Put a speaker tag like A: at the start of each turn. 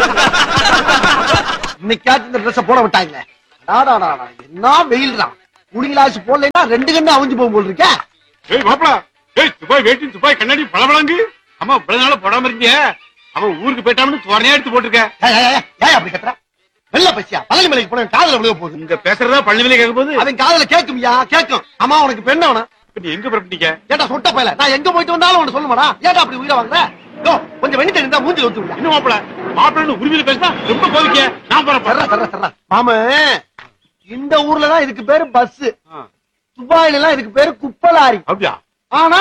A: இன்னைக்காச்சும் இந்த ட்ரெஸ் போட விட்டாங்களே டாடாடாடா, என்ன வெயில் தான் குடிங்களாச்சு போடலைன்னா ரெண்டு கண்ணு அவிஞ்சு போகும் போல் இருக்க
B: ஏய் மாப்பிள ஏய் துபாய் வேட்டி துபாய் கண்ணாடி பளபளங்கு அம்மா இவ்வளவு நாளா போடாம இருந்தீங்க அவன் ஊருக்கு போயிட்டாமனு தோரணையா எடுத்து போட்டிருக்க
A: ஏய், ஏய், ஏய், ஏன் அப்படி கத்துற வெள்ள பசியா பழனி மலைக்கு போன காதல விழுக போகுது
B: இங்க பேசுறதா பழனிவிலை கேட்க போது
A: அவன் காதல கேக்கும்யா கேக்கும் அம்மா உனக்கு பெண்ண அவன
B: இப்ப நீ எங்க புறப்பட்டீங்க
A: ஏட்டா சொட்ட பயல நான் எங்க போயிட்டு வந்தாலும் உனக்கு சொல்லுமாடா ஏட்டா அப்படி உயிரை வாங்குற யோ, கொஞ்சம் வெண்ணி தண்ணி தான் மூஞ்சி ஊத்து விடா
B: இன்னும் மாப்பிள மாப்பிள்ளன்னு உரிமையில பேசினா ரொம்ப கோவிக்க நான்
A: சர்ரா
B: போறேன்
A: சர்ரா சர்ரா மாம இந்த ஊர்ல தான் இதுக்கு பேரு பஸ்
B: ஆ.
A: துபாயில எல்லாம் இதுக்கு பேரு குப்பலாரி
B: அப்படியா
A: ஆனா